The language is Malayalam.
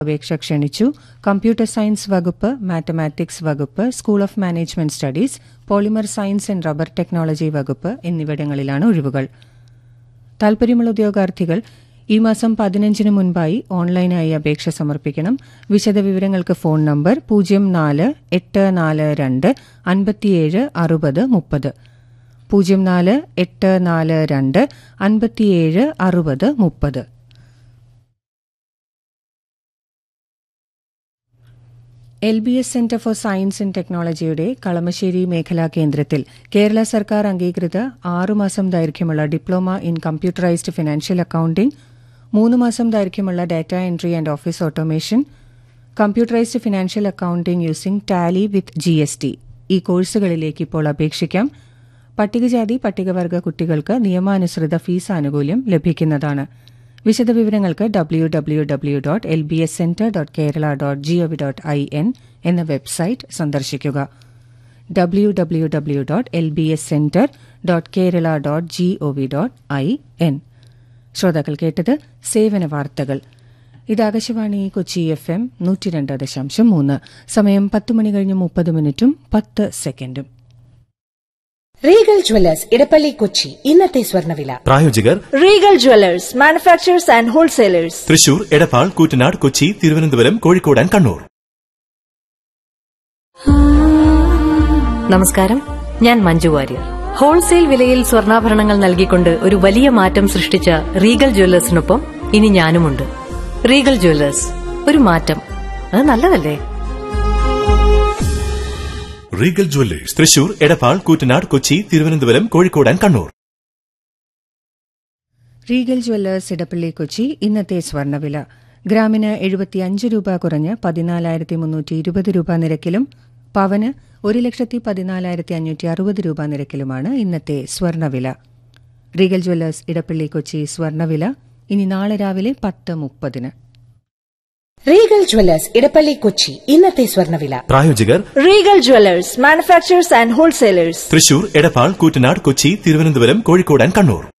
അപേക്ഷ ക്ഷണിച്ചു കമ്പ്യൂട്ടർ സയൻസ് വകുപ്പ് മാത്തമാറ്റിക്സ് വകുപ്പ് school of management studies polymer science and rubber technology വകുപ്പ് എന്നിവിടങ്ങളിലാണ് ഒഴിവുകൾ താൽപര്യമുള്ള ഉദ്യോഗാർത്ഥികൾ ഈ മാസം പതിനഞ്ചിന് മുൻപായി ഓൺലൈനായി അപേക്ഷ സമർപ്പിക്കണം വിശദവിവരങ്ങൾക്ക് ഫോൺ നമ്പർ പൂജ്യം നാല് എട്ട് നാല് രണ്ട് അൻപത്തിയേഴ് അറുപത് മുപ്പത് പൂജ്യം നാല് എട്ട് നാല് രണ്ട് അൻപത്തിയേഴ് അറുപത് മുപ്പത് L B S centre for science and ടെക്നോളജിയുടെ കളമശ്ശേരി മേഖലാ കേന്ദ്രത്തിൽ കേരള സർക്കാർ അംഗീകൃത ആറുമാസം ദൈർഘ്യമുള്ള diploma in computerised financial accounting മൂന്ന് മാസം ദൈർഘ്യമുള്ള data entry and office automation computerised financial accounting using Tally with G S T ഈ കോഴ്സുകളിലേക്ക് ഇപ്പോൾ അപേക്ഷിക്കാം പട്ടികജാതി പട്ടികവർഗ കുട്ടികൾക്ക് നിയമാനുസൃത ഫീസ് ആനുകൂല്യം ലഭിക്കുന്നതാണ് വിശദവിവരങ്ങൾക്ക് W W W dot L B S centre dot Kerala dot G O V dot I N എന്ന വെബ്സൈറ്റ് സന്ദർശിക്കുക W W W dot L B S centre dot Kerala dot G O V dot I N ശ്രോതാക്കൾ കേട്ടത് സേവന വാർത്തകൾ ഇത് ആകാശവാണി കൊച്ചി എഫ് എം നൂറ്റി രണ്ട് ദശാംശം മൂന്ന് സമയം പത്ത് മണി കഴിഞ്ഞ് മുപ്പത് മിനിറ്റും പത്ത് സെക്കൻഡും റീഗൽ ജ്വല്ലേഴ്സ് ഇടപ്പള്ളി കൊച്ചി ഇന്നത്തെ സ്വർണ്ണവില പ്രായോജകർ Regal jewellers manufacturers and wholesalers Thrissur Edappal Koottanad Kochi Thiruvananthapuram Kozhikode and Kannur നമസ്കാരം ഞാൻ മഞ്ജു വാര്യർ ഹോൾസെയിൽ വിലയിൽ സ്വർണ്ണാഭരണങ്ങൾ നൽകിക്കൊണ്ട് ഒരു വലിയ മാറ്റം സൃഷ്ടിച്ച റീഗൽ ജ്വല്ലേഴ്സിനൊപ്പം ഇനി ഞാനുമുണ്ട് റീഗൽ ജ്വല്ലേഴ്സ് ഒരു മാറ്റം അത് നല്ലതല്ലേ Regal jewellers Thrissur Edappal Koottanad Kochi Thiruvananthapuram Kozhikode and Kannur Regal jewellers Edappally Kochi ഇന്നത്തെ സ്വർണ്ണവില ഗ്രാമിന് എഴുപത്തിയഞ്ച് രൂപ കുറഞ്ഞ് പതിനാലായിരത്തി മുന്നൂറ്റി ഇരുപത് രൂപ നിരക്കിലും പവന് ഒരു ലക്ഷത്തി പതിനാലായിരത്തി അഞ്ഞൂറ്റി അറുപത് രൂപ നിരക്കിലുമാണ് ഇന്നത്തെ സ്വർണ്ണവില റീഗൽ ജ്വല്ലേഴ്സ് ഇടപ്പള്ളി കൊച്ചി സ്വർണ്ണവില ഇനി നാളെ രാവിലെ പത്ത് മുപ്പതിന് റീഗൽ ജ്വല്ലേഴ്സ് ഇടപ്പള്ളി കൊച്ചി ഇന്നത്തെ സ്വർണ്ണവില പ്രായോജകർ Regal jewellers manufacturers and wholesalers Thrissur Edappal Koottanad Kochi Thiruvananthapuram Kozhikode and Kannur